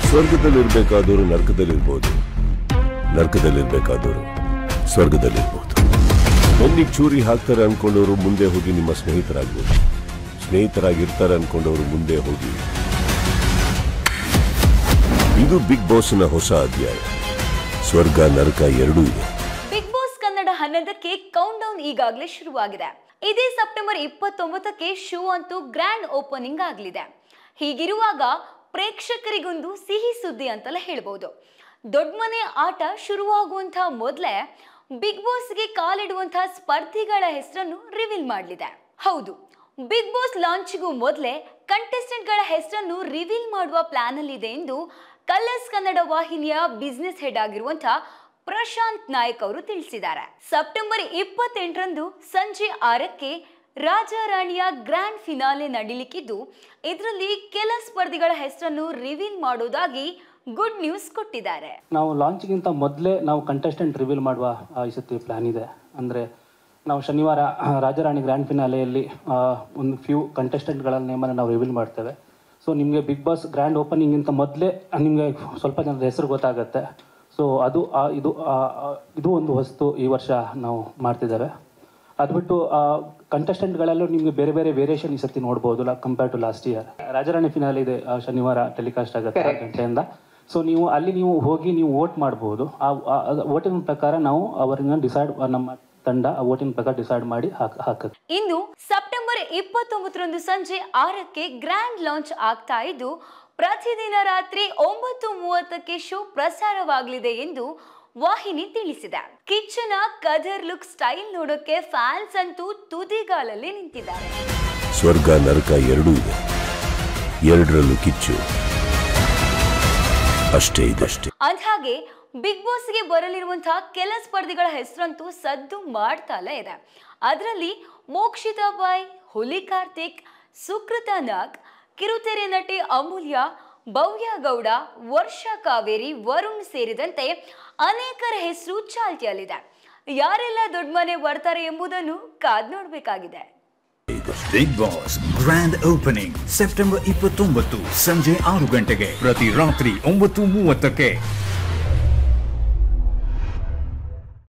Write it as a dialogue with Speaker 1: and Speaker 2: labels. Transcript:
Speaker 1: ಸ್ವರ್ಗದಲ್ಲಿರ್ಬೇಕಾದವರು ನರಕದಲ್ಲಿರ್ಬೋದು ನರಕದಲ್ಲಿರ್ಬೇಕಾದವರು ಸ್ವರ್ಗದಲ್ಲಿರ್ಬೋದು ಬೆನ್ನಿಗೆ ಚೂರಿ ಹಾಕ್ತಾರೆ ಅನ್ಕೊಂಡವರು ಮುಂದೆ ಹೋಗಿ ನಿಮ್ಮ ಸ್ನೇಹಿತರಾಗ್ಬೋದು ಸ್ನೇಹಿತರಾಗಿರ್ತಾರೆ ಅನ್ಕೊಂಡವರು ಮುಂದೆ ಹೋಗಿ ಇದು ಬಿಗ್ ಬಾಸ್ನ ಹೊಸ ಅಧ್ಯಾಯ ಸ್ವರ್ಗ ನರಕ ಎರಡೂ ಇದೆ
Speaker 2: ಬಿಗ್ ಬಾಸ್ ಕನ್ನಡ ಹನ್ನೊಂದಕ್ಕೆ ಕೌಂಟ್ ಡೌನ್ ಈಗಾಗಲೇ ಶುರುವಾಗಿದೆ ಇದೇ ಸೆಪ್ಟೆಂಬರ್ ಇಪ್ಪತ್ತೊಂಬತ್ತಕ್ಕೆ ಶೋ ಅಂತೂ ಗ್ರ್ಯಾಂಡ್ ಓಪನಿಂಗ್ ಆಗಲಿದೆ ಹೀಗಿರುವಾಗ ಪ್ರೇಕ್ಷಕರಿಗೊಂದು ಸಿಹಿ ಸುದ್ದಿ ಅಂತಲೇ ಹೇಳ್ಬೋದು ದೊಡ್ಡ ಮನೆ ಆಟ ಶುರುವಾಗುವಂತಹ ಮೊದಲೇ ಬಿಗ್ ಬಾಸ್ಗೆ ಕಾಲಿಡುವಂತಹ ಸ್ಪರ್ಧಿಗಳ ಹೆಸರನ್ನು ರಿವೀಲ್ ಮಾಡಲಿದೆ ಹೌದು ಬಿಗ್ ಬಾಸ್ ಲಾಂಚ್ಗೂ ಮೊದಲೇ ಕಂಟೆಸ್ಟೆಂಟ್ಗಳ ಹೆಸರನ್ನು ರಿವೀಲ್ ಮಾಡುವ ಪ್ಲಾನ್ ಅಲ್ಲಿದೆ ಎಂದು ಕಲರ್ಸ್ ಕನ್ನಡ ವಾಹಿನಿಯ ಬಿಸ್ನೆಸ್ ಹೆಡ್ ಆಗಿರುವಂತಹ ಪ್ರಶಾಂತ್ ನಾಯಕ್ ಅವರು ತಿಳಿಸಿದ್ದಾರೆ ಸೆಪ್ಟೆಂಬರ್ ಇಪ್ಪತ್ತೆಂಟರಂದು ಸಂಜೆ ಆರಕ್ಕೆ ರಾಜಾರಾಣಿಯ ಗ್ರ್ಯಾಂಡ್ ಫಿನಾಲೆ ನಡೀಲಿಕ್ಕಿದ್ದು ಇದರಲ್ಲಿ ಕೆಲ ಸ್ಪರ್ಧಿಗಳ ಹೆಸರನ್ನು ರಿವೀಲ್ ಮಾಡೋದಾಗಿ ಗುಡ್ ನ್ಯೂಸ್ ಕೊಟ್ಟಿದ್ದಾರೆ
Speaker 3: ನಾವು ಲಾಂಚ್ಗಿಂತ ಮೊದಲೇ ನಾವು ಕಂಟೆಸ್ಟೆಂಟ್ ರಿವೀಲ್ ಮಾಡುವ ಆ, ಈ ಸತಿ ಪ್ಲ್ಯಾನ್ ಇದೆ ಅಂದರೆ ನಾವು ಶನಿವಾರ ಆ, ರಾಜಾರಾಣಿ ಗ್ರ್ಯಾಂಡ್ ಫಿನಾಲೆಯಲ್ಲಿ ಆ, ಒಂದು ಫ್ಯೂ ಕಂಟೆಸ್ಟೆಂಟ್ಗಳ ನೇಮನ್ನು ನಾವು ರಿವೀಲ್ ಮಾಡ್ತೇವೆ ಸೊ ನಿಮಗೆ ಬಿಗ್ ಬಾಸ್ ಗ್ರ್ಯಾಂಡ್ ಓಪನಿಂಗಿಂತ ಮೊದಲೇ ನಿಮಗೆ ಸ್ವಲ್ಪ ಜನರ ಹೆಸರು ಗೊತ್ತಾಗುತ್ತೆ ಸೊ ಅದು ಆ, ಇದು ಆ, ಆ, ಇದು ಒಂದು ವಸ್ತು ಈ ವರ್ಷ ನಾವು ಮಾಡ್ತಿದ್ದೇವೆ ಅದು ಬಿಟ್ಟು ಕಂಟೆಸ್ಟೆಂಟ್ಗಳಲ್ಲೂ ನಿಮಗೆ ಬೇರೆ ಬೇರೆ ವೇರಿಯೇಷನ್ ಈ ಸತಿ ನೋಡ್ಬೋದು compare to last year Rajarani finale ಇದೆ ಆ, ಶನಿವಾರ ಟೆಲಿಕಾಸ್ಟ್ ಆಗುತ್ತೆ ಆರು ಗಂಟೆಯಿಂದ ಸೊ ನೀವು ಅಲ್ಲಿ ನೀವು ಹೋಗಿ ನೀವು ವೋಟ್ ಮಾಡ್ಬೋದು ಆ ವೋಟಿನ ಪ್ರಕಾರ ನಾವು ಅವರನ್ನ ಡಿಸೈಡ್ ನಮ್ಮ ತಂಡ ಆ ವೋಟಿನ ಪ್ರಕಾರ ಡಿಸೈಡ್ ಮಾಡಿ ಹಾಕ್ ಹಾಕುತ್ತೆ
Speaker 2: ಇನ್ನು ಸೆಪ್ಟೆಂಬರ್ ಇಪ್ಪತ್ತೊಂಬತ್ತರಂದು ಸಂಜೆ ಆರಕ್ಕೆ ಗ್ರ್ಯಾಂಡ್ ಲಾಂಚ್ ಆಗ್ತಾ ಇದ್ದು ಪ್ರತಿದಿನ ರಾತ್ರಿ ಒಂಬತ್ತು ಮೂವತ್ತಕ್ಕೆ ಶೋ ಪ್ರಸಾರವಾಗಲಿದೆ ಎಂದು ವಾಹಿನಿ ತಿಳಿಸಿದೆ ಕಿಚ್ಚನ ಕದರ್ ಲುಕ್ ಸ್ಟೈಲ್ ನೋಡೋಕೆ ಫ್ಯಾನ್ಸ್ ಅಂತೂ ತುದಿಗಾಲಲ್ಲಿ ನಿಂತಿದ್ದಾರೆ
Speaker 1: ಸ್ವರ್ಗ ನರಕ ಎರಡೂ ಇದೆ ಎರಡರಲ್ಲೂ ಕಿಚ್ಚು ಅಷ್ಟೇ ಇದಷ್ಟೇ
Speaker 2: ಅಂದ್ಹಾಗೆ ಬಿಗ್ ಬಾಸ್ಗೆ ಬರಲಿರುವಂತಹ ಕೆಲ ಸ್ಪರ್ಧಿಗಳ ಹೆಸರಂತೂ ಸದ್ದು ಮಾಡ್ತಾಲೇ ಇದೆ ಅದರಲ್ಲಿ ಮೋಕ್ಷಿತಾ ಬಾಯ್ ಹುಲಿ ಕಾರ್ತಿಕ್ ಸುಕೃತ ನಾಗ್ ಕಿರುತೆರೆ ನಟಿ ಅಮೂಲ್ಯ ಭವ್ಯ ಗೌಡ ವರ್ಷ ಕಾವೇರಿ ವರುಣ್ ಸೇರಿದಂತೆ ಅನೇಕರ ಹೆಸರು ಚಾಲ್ತಿಯಲ್ಲಿದೆ ಯಾರೆಲ್ಲ ದೊಡ್ಡ ಮನೆ ಬರ್ತಾರೆ ಎಂಬುದನ್ನು ಕಾದ್ ನೋಡಬೇಕಾಗಿದೆ
Speaker 4: Bigg Boss grand opening September ಇಪ್ಪತ್ತೊಂಬತ್ತು ಸಂಜೆ ಆರು ಗಂಟೆಗೆ ಪ್ರತಿ ರಾತ್ರಿ ಒಂಬತ್ತು ಮೂವತ್ತಕ್ಕೆ